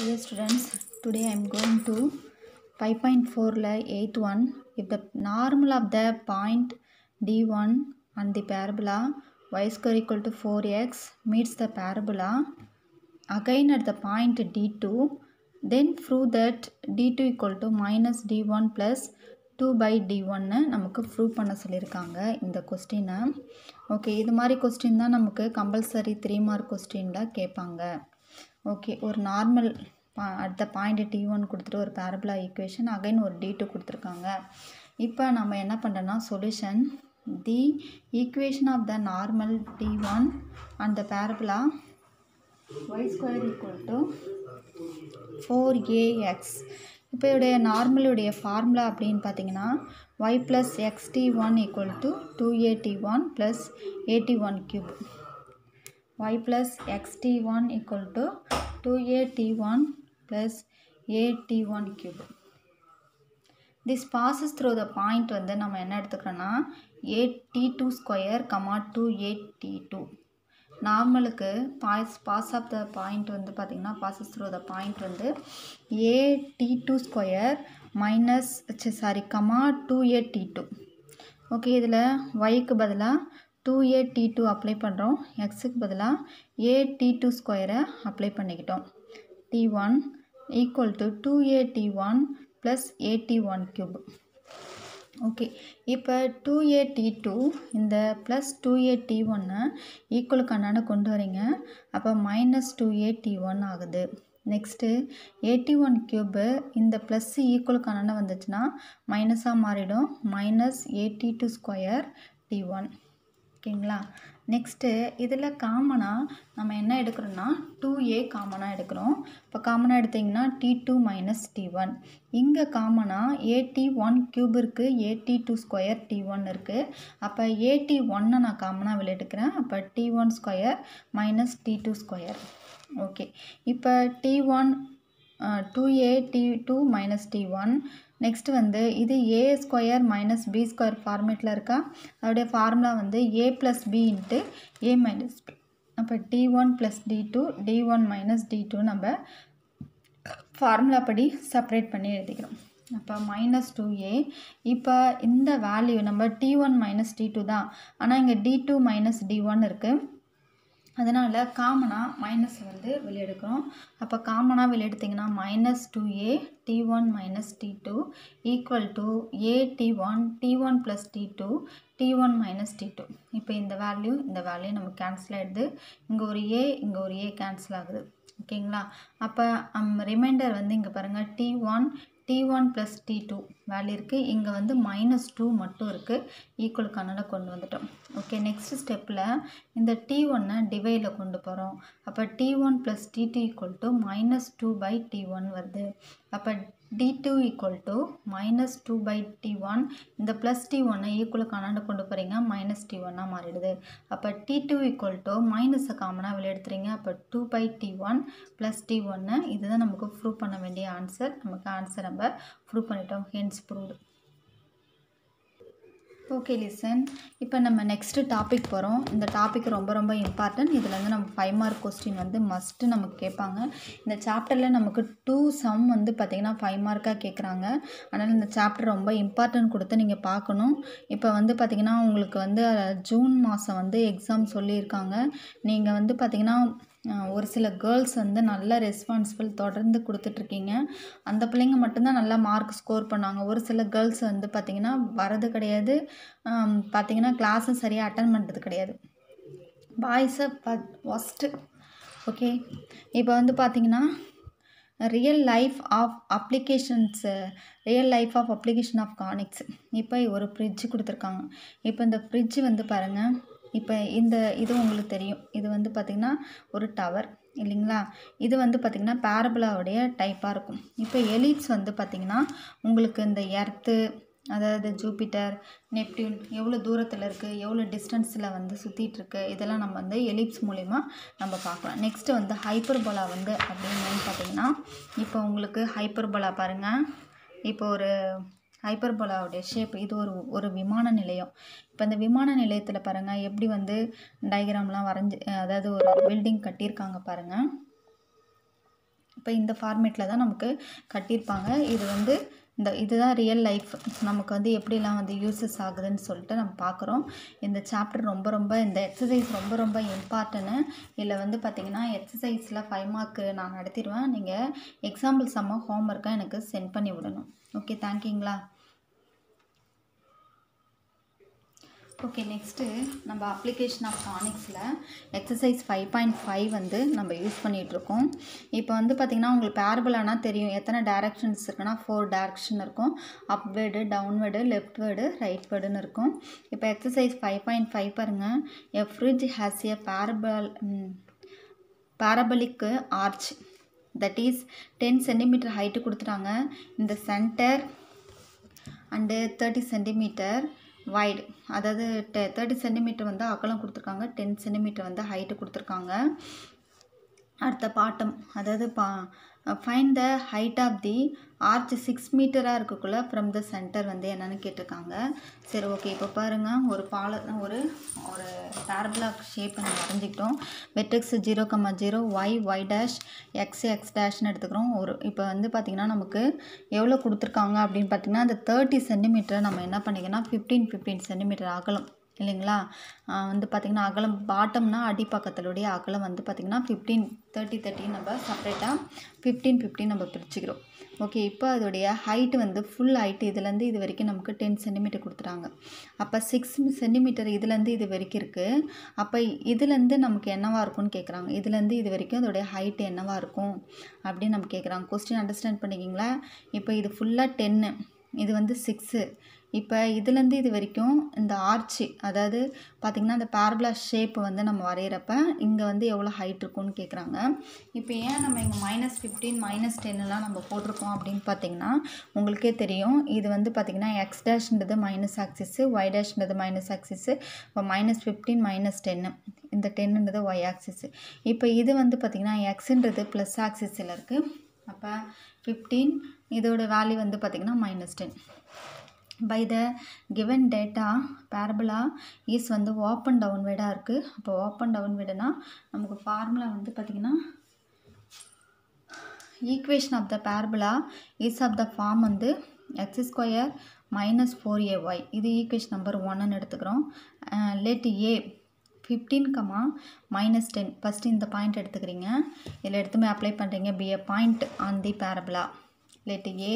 Dear students, today I am going to 5.4 la 8 one. If the normal of the point D1 and the parabola y square equal to 4x meets the parabola again at the point D2, then prove that D2 equal to minus D1 plus 2 by D1 நமக்கு prove பண்ண சொல்லியிருக்காங்க இந்த கொஸ்டினை okay இது மாதிரி question தான் நமக்கு compulsory three mark கொஸ்டினில் கேட்பாங்க ஓகே ஒரு normal at the point T one கொடுத்துட்டு ஒரு பேரபிளா ஈக்குவேஷன் அகைன் ஒரு டி டூ கொடுத்துருக்காங்க இப்போ நம்ம என்ன பண்ணுறோன்னா solution the equation of the normal T one and the parabola Y square equal to four AX இப்போ இதோடைய நார்மலுடைய ஃபார்முலா அப்படின்னு பார்த்தீங்கன்னா Y plus X T one equal to two AT one plus AT one cube y plus xt1 equal to 2at1 plus at1 cube this passes through the point வந்து நம்ம என்ன எடுத்துக்கிறோன்னா at2 square comma two at2 நார்மலுக்கு pass pass of the point வந்து பார்த்திங்கன்னா passes through the point வந்து A T two square minus sorry comma two A T two okay இதில் ஒய்க்கு பதிலாக two A T two apply பண்ணுறோம் எக்ஸுக்கு பதிலாக ஏ டி டூ ஸ்கொயரை அப்ளை பண்ணிக்கிட்டோம் T one equal to two A T one plus AT one cube okay இப்போ two A T two இந்த ப்ளஸ் டூ ஏ டி ஒன்னை ஈக்குவலுக்கு அண்ணாட கொண்டு வரீங்க அப்போ minus two A T one ஆகுது நெக்ஸ்ட்டு ஏடி ஒன் க்யூபு இந்த ப்ளஸ் ஈக்குவலுக்கு அண்ணாட வந்துச்சுன்னா மைனஸாக மாறிடும் minus AT two square T one ஓகேங்களா நெக்ஸ்ட்டு இதில் காமனாக நம்ம என்ன எடுக்கிறோன்னா டூ ஏ காமனாக எடுக்கிறோம் இப்போ காமனாக எடுத்திங்கன்னா T two minus T one இங்கே காமனாக ஏடி ஒன் க்யூப் இருக்குது AT two square T one இருக்குது அப்போ ஏடி ஒன்னை நான் காமனாக வெளியே எடுக்கிறேன் அப்போ T one square minus T two square okay இப்போ T one two A T two minus T one next வந்து இது A square minus B square ஃபார்மேட்டில் இருக்கா அதோடைய ஃபார்முலா வந்து A plus B into A minus B அப்போ T one plus T two T one minus T two நம்ம formula படி separate பண்ணி எழுதிக்கிறோம் அப்போ மைனஸ் டூ ஏ இப்போ இந்த வேல்யூ நம்ம T one minus T two தான் ஆனால் இங்கே T two minus T one இருக்குது அதனால் காமனாக மைனஸ் வந்து வெளியெடுக்கிறோம் அப்போ காமனாக வெளியெடுத்திங்கன்னா minus two A T one minus T two equal to A T one T one plus T two T one minus T two இப்போ இந்த வேல்யூ இந்த வேல்யூ நமக்கு கேன்சல் ஆகிடுது இங்கே ஒரு ஏ இங்கே ஒரு ஏ கேன்சல் ஆகுது ஓகேங்களா அப்போ ரிமைண்டர் வந்து இங்கே பாருங்கள் T one T one plus T two value இருக்குது இங்கே வந்து மைனஸ் டூ மட்டும் இருக்குது ஈக்குவலுக்கானால கொண்டு வந்துட்டோம் ஓகே நெக்ஸ்ட் ஸ்டெப்பில் இந்த டி ஒன்னை டிவைடில் கொண்டு போகிறோம் அப்போ T one plus T two equal to minus two by T one வருது அப்போ T two equal to minus two by T one இந்த ப்ளஸ் டி ஒன்னை ஈக்குவலுக்கு அண்ணாண்டு கொண்டு போகிறீங்க மைனஸ் டி ஒன்னாக மாறிடுது அப்போ டி டூ ஈக்குவல் டு மைனஸை காமனாக வெளியே எடுத்துறீங்க அப்போ two by T one plus T ஒன்று இதுதான் நமக்கு ப்ரூவ் பண்ண வேண்டிய ஆன்சர் நமக்கு ஆன்சர் நம்ம ப்ரூவ் பண்ணிட்டோம் ஹென்ஸ் ப்ரூவ்டு ஓகே லிசன் இப்போ நம்ம நெக்ஸ்ட்டு டாபிக் போகிறோம் இந்த டாபிக் ரொம்ப ரொம்ப இம்பார்ட்டன்ட் இதில் வந்து நம்ம ஃபைவ் மார்க் கொஸ்டின் வந்து மஸ்ட்டு நமக்கு கேட்பாங்க இந்த சாப்டரில் நமக்கு டூ சம் வந்து பார்த்திங்கன்னா ஃபைவ் மார்க்காக கேட்குறாங்க அதனால் இந்த சாப்டர் ரொம்ப இம்பார்ட்டன்ட் கொடுத்து நீங்கள் பார்க்கணும் இப்போ வந்து பார்த்திங்கன்னா உங்களுக்கு வந்து ஜூன் மாதம் வந்து எக்ஸாம் சொல்லியிருக்காங்க நீங்கள் வந்து பார்த்திங்கன்னா ஒரு சில கேர்ள்ஸ் வந்து நல்ல ரெஸ்பான்சிபிள் தொடர்ந்து கொடுத்துட்ருக்கீங்க அந்த பிள்ளைங்க மட்டும்தான் நல்லா மார்க் ஸ்கோர் பண்ணாங்க ஒரு சில கேர்ள்ஸ் வந்து பார்த்திங்கன்னா வரது கிடையாது பார்த்திங்கன்னா கிளாஸும் சரியாக அட்டன் பண்ணுறது கிடையாது பாய்ஸை ப ஒஸ்ட்டு ஓகே இப்போ வந்து பார்த்திங்கன்னா real life of applications real life of application of conics இப்போ ஒரு ஃப்ரிட்ஜ் கொடுத்துருக்காங்க இப்போ இந்த ஃப்ரிட்ஜ் வந்து பாருங்கள் இப்போ இந்த இது உங்களுக்கு தெரியும் இது வந்து பார்த்திங்கன்னா ஒரு டவர் இல்லைங்களா இது வந்து பார்த்திங்கன்னா பேரபிளாவுடைய டைப்பாக இருக்கும் இப்போ எலிப்ஸ் வந்து பார்த்திங்கன்னா உங்களுக்கு இந்த எர்த்து அதாவது ஜூபிட்டர் நெப்டியூன் எவ்வளோ தூரத்தில் இருக்குது எவ்வளோ டிஸ்டன்ஸில் வந்து சுற்றிட்டுருக்கு இதெல்லாம் நம்ம வந்து எலிப்ஸ் மூலிமா நம்ம பார்க்கலாம் நெக்ஸ்ட்டு வந்து ஹைப்பர்போலா வந்து அப்படின்னு பார்த்திங்கன்னா இப்போ உங்களுக்கு ஹைப்பர்போலா பாருங்கள் இப்போ ஒரு ஹைப்பர்போலாவுடைய ஷேப் இது ஒரு ஒரு விமான நிலையம் இப்போ இந்த விமான நிலையத்தில் பாருங்கள் எப்படி வந்து டயக்ராம்லாம் வரைஞ்சி அதாவது ஒரு பில்டிங் கட்டியிருக்காங்க பாருங்கள் இப்போ இந்த ஃபார்மேட்டில் தான் நமக்கு கட்டியிருப்பாங்க இது வந்து இந்த இதுதான் ரியல் லைஃப் நமக்கு வந்து எப்படிலாம் வந்து யூசஸ் ஆகுதுன்னு சொல்லிட்டு நம்ம பார்க்குறோம் இந்த சாப்டர் ரொம்ப ரொம்ப இந்த எக்ஸசைஸ் ரொம்ப ரொம்ப இம்பார்ட்டன்னு இதில் வந்து பார்த்திங்கன்னா எக்ஸசைஸில் ஃபைவ் மார்க்கு நான் நடத்திடுவேன் நீங்கள் எக்ஸாம்பிள் செம்ம ஹோம்ஒர்க்காக எனக்கு சென்ட் பண்ணி விடணும் ஓகே தேங்க்யூங்களா ஓகே நெக்ஸ்ட்டு நம்ம அப்ளிகேஷன் ஆஃப் டானிக்ஸில் எக்ஸசைஸ் ஃபைவ் பாயிண்ட் ஃபைவ் வந்து நம்ம யூஸ் பண்ணிகிட்ருக்கோம் இப்போ வந்து பார்த்திங்கன்னா உங்களுக்கு பேரபிளானா தெரியும் எத்தனை டேரக்ஷன்ஸ் இருக்குன்னா ஃபோர் டேரக்ஷன் இருக்கும் அப்வேர்டு டவுன்வேர்டு லெஃப்ட்வேர்டு ரைட்வேர்டுன்னு இருக்கும் இப்போ எக்ஸசைஸ் ஃபைவ் பாயிண்ட் ஃபைவ் பாருங்கள் a fridge has a parabel parabolic arch that is ten centimetre height கொடுத்துட்டாங்க இந்த centre and thirty centimetre wide அதாவது டெ தேர்ட்டி சென்டிமீட்டர் வந்து அகலம் கொடுத்துருக்காங்க டென் சென்டிமீட்டர் வந்து ஹைட்டு கொடுத்துருக்காங்க அடுத்த பாட்டம் அதாவது பா find the height of the arch six மீட்டராக இருக்கக்குள்ள ஃப்ரம் த சென்டர் வந்து என்னென்னு கேட்டிருக்காங்க சரி ஓகே இப்போ பாருங்கள் ஒரு பால ஒரு ஒரு பேரபிளாக் ஷேப் நம்ம வரைஞ்சிக்கிட்டோம் vertex zero comma zero Y Y dash X X dash எடுத்துக்கிறோம் ஒரு இப்போ வந்து பார்த்திங்கன்னா நமக்கு எவ்வளோ கொடுத்துருக்காங்க அப்படின்னு பார்த்திங்கன்னா அந்த தேர்ட்டி சென்டிமீட்டர் நம்ம என்ன பண்ணிக்கன்னா ஃபிஃப்டீன் ஃபிஃப்டீன் சென்டிமீட்டர் அகலம் இல்லைங்களா வந்து பார்த்திங்கன்னா அகலம் பாட்டம்னா அடிப்பக்கத்திலுடைய அகலம் வந்து பார்த்திங்கன்னா ஃபிஃப்டீன் தேர்ட்டி தேர்ட்டி நம்ம செப்பரேட்டாக ஃபிஃப்டீன் ஃபிஃப்டீன் நம்ம பிரிச்சுக்கிறோம் ஓகே இப்போ அதோடைய ஹைட்டு வந்து ஃபுல் ஹைட்டு இதுலேருந்து இது வரைக்கும் நமக்கு டென் சென்டிமீட்டர் கொடுத்துட்டாங்க அப்போ சிக்ஸ் சென்டிமீட்டர் இதுலேருந்து இது வரைக்கும் இருக்குது அப்போ இதுலேருந்து நமக்கு என்னவாக இருக்கும்னு கேட்குறாங்க இதுலேருந்து இது வரைக்கும் அதோடைய ஹைட்டு என்னவாக இருக்கும் அப்படின்னு நம்ம கேட்குறாங்க கொஸ்டின் அண்டர்ஸ்டாண்ட் பண்ணிக்கிங்களா இப்போ இது ஃபுல்லாக டென்னு இது வந்து சிக்ஸு இப்போ இதுலேருந்து இது வரைக்கும் இந்த ஆர்ச்சி அதாவது பார்த்திங்கன்னா அந்த பேரபிளா ஷேப் வந்து நம்ம வரைகிறப்ப இங்கே வந்து எவ்வளோ ஹைட் இருக்கும்னு கேட்குறாங்க இப்போ ஏன் நம்ம இங்கே மைனஸ் ஃபிஃப்டீன் மைனஸ் டென்னுலாம் நம்ம போட்டிருக்கோம் அப்படின்னு பார்த்தீங்கன்னா உங்களுக்கே தெரியும் இது வந்து பார்த்திங்கன்னா எக்ஸ் டேஷ்ன்றது மைனஸ் ஆக்சிஸு ஒய் டேஷ்ன்றது மைனஸ் ஆக்சிஸு இப்போ மைனஸ் ஃபிஃப்டீன் மைனஸ் டென்னு இந்த டென்னுன்றது ஒய் ஆக்சிஸு இப்போ இது வந்து பார்த்திங்கன்னா எக்ஸுன்றது ப்ளஸ் ஆக்சிஸில் இருக்குது அப்போ ஃபிஃப்டீன் இதோட வேல்யூ வந்து பார்த்திங்கன்னா minus ten by the given data parabola is வந்து ஓப்பன் டவுன்வேர்டாக இருக்குது அப்போ ஓப்பன் டவுன்வேர்டுனா நமக்கு ஃபார்முலா வந்து பார்த்திங்கன்னா equation of the parabola is of the form வந்து X square minus four A Y இது ஈக்குவேஷன் நம்பர் ஒன்னு எடுத்துக்கிறோம் let A fifteen comma minus ten first இந்த பாயிண்ட் எடுத்துக்கிறீங்க இதில் எடுத்துமே அப்ளை பண்ணுறீங்க P a point on the parabola let A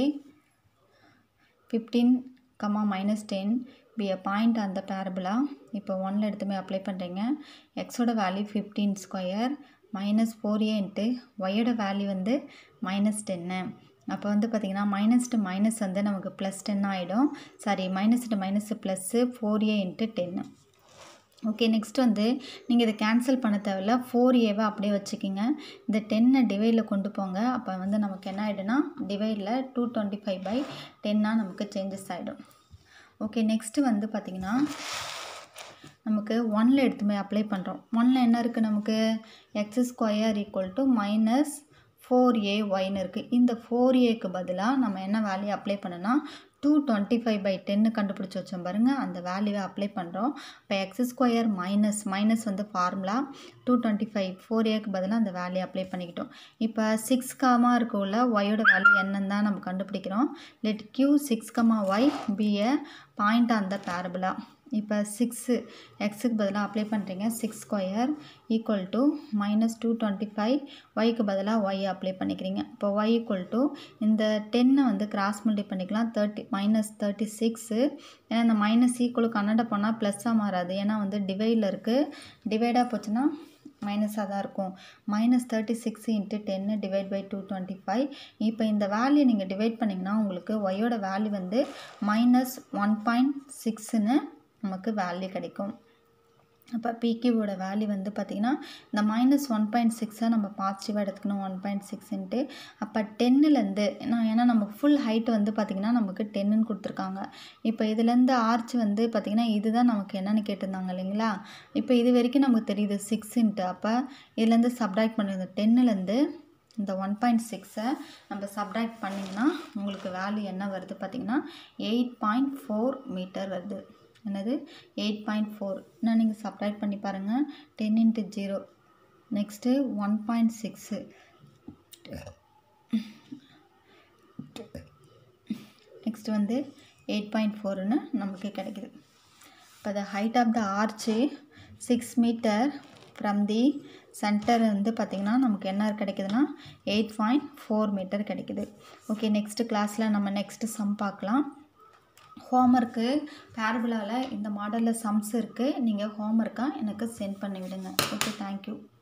fifteen comma minus ten B a point அந்த parabola இப்போ ஒன்னில் எடுத்துமே அப்ளை பண்ணுறீங்க எக்ஸோட value fifteen square minus four A into ஒய்யோட வேல்யூ வந்து மைனஸ் டென்னு அப்போ வந்து பார்த்திங்கன்னா மைனஸ் டு மைனஸ் வந்து நமக்கு ப்ளஸ் டென் ஆகிடும் sorry minus to minus plus four A into டென்னு ஓகே நெக்ஸ்ட் வந்து நீங்கள் இதை கேன்சல் பண்ண தேவையில்ல ஃபோர் ஏவை அப்படியே வச்சுக்கிங்க இந்த டென்னை டிவைடில் கொண்டு போங்க அப்போ வந்து நமக்கு என்ன ஆகிடும்னா டிவைடில் டூ டுவெண்ட்டி ஃபைவ் பை டென்னாக நமக்கு சேஞ்சஸ் ஆகிடும் ஓகே நெக்ஸ்ட்டு வந்து பார்த்திங்கன்னா நமக்கு ஒன்னில் எடுத்துமே அப்ளை பண்ணுறோம் ஒன்னில் என்ன இருக்குது நமக்கு X square equal to minus four A ஒய்னு இருக்குது இந்த ஃபோர் ஏக்கு பதிலாக நம்ம என்ன வேல்யூ அப்ளை பண்ணோன்னா டூ டுவெண்ட்டி ஃபைவ் பை டென்னு கண்டுபிடிச்சி வச்சோம் பாருங்கள் அந்த வேல்யூவை அப்ளை பண்ணுறோம் இப்போ எக்ஸ் ஸ்கொயர் மைனஸ் மைனஸ் வந்து formula two twenty five four ஏக்கு பதிலாக அந்த வேல்யூ அப்ளை பண்ணிக்கிட்டோம் இப்போ சிக்ஸ் கமா இருக்கவுள்ள ஒயோட வேல்யூ என்னன்னு தான் நம்ம கண்டுபிடிக்கிறோம் let Q six comma Y be a point on the parabola இப்போ சிக்ஸு எக்ஸுக்கு பதிலாக அப்ளை பண்ணுறீங்க six square equal to minus two twenty five ஒய்க்கு பதிலாக ஒய் அப்ளை பண்ணிக்கிறீங்க இப்போ ஒய் ஈக்குவல் டு இந்த டென்னை வந்து கிராஸ் மல்டி பண்ணிக்கலாம் தேர்ட்டி மைனஸ் தேர்ட்டி சிக்ஸு ஏன்னா இந்த மைனஸ் ஈக்குவல் கன்னட பண்ணால் ப்ளஸ்ஸாக மாறாது ஏன்னா வந்து டிவைடில் இருக்குது டிவைடாக போச்சுன்னா மைனஸாக தான் இருக்கும் மைனஸ் தேர்ட்டி சிக்ஸ் இன்ட்டு டென்னு divide by two twenty five இப்போ இந்த வேல்யூ நீங்கள் டிவைட் பண்ணிங்கன்னா உங்களுக்கு ஒய்யோட வேல்யூ வந்து மைனஸ் ஒன் பாயிண்ட் சிக்ஸ்னு நமக்கு வேல்யூ கிடைக்கும் அப்போ பிக்யூவோட வேல்யூ வந்து பார்த்திங்கன்னா இந்த மைனஸ் ஒன் பாயிண்ட் சிக்ஸை நம்ம பாசிட்டிவாக எடுத்துக்கணும் ஒன் பாயிண்ட் சிக்ஸ்ன்ட்டு அப்போ டென்னுலேருந்து நான் ஏன்னா நம்ம ஃபுல் ஹைட் வந்து பார்த்திங்கன்னா நமக்கு டென்னுன்னு கொடுத்துருக்காங்க இப்போ இதுலேருந்து ஆர்ச் வந்து பார்த்திங்கன்னா இதுதான் நமக்கு என்னென்னு கேட்டிருந்தாங்க இல்லைங்களா இப்போ இது வரைக்கும் நமக்கு தெரியுது சிக்ஸுன்ட்டு அப்போ இதுலேருந்து சப்ராக்ட் பண்ணுறது டென்னுலேருந்து இந்த ஒன் பாயிண்ட் சிக்ஸை நம்ம சப்ராக்ட் பண்ணிங்கன்னா உங்களுக்கு வேல்யூ என்ன வருது பார்த்திங்கன்னா எயிட் பாயிண்ட் ஃபோர் மீட்டர் வருது என்னது எயிட் பாயிண்ட் ஃபோர் இன்னும் நீங்கள் சப்ராக்ட் பண்ணி பாருங்கள் ten into zero next one point six next வந்து எயிட் பாயிண்ட் ஃபோர்னு நமக்கு கிடைக்குது இப்போ the height of the arch six metre from the centre வந்து பார்த்திங்கன்னா நமக்கு என்ன கிடைக்குதுன்னா எயிட் பாயிண்ட் ஃபோர் மீட்டர் கிடைக்குது ஓகே நெக்ஸ்ட்டு கிளாஸில் நம்ம நெக்ஸ்ட்டு சம் பார்க்கலாம் ஹோம்ஒர்க்கு பேரபுலாவில் இந்த மாடலில் சம்ஸ் இருக்குது நீங்கள் ஹோம்ஒர்க்காக எனக்கு சென்ட் பண்ணி விடுங்க ஓகே தேங்க்யூ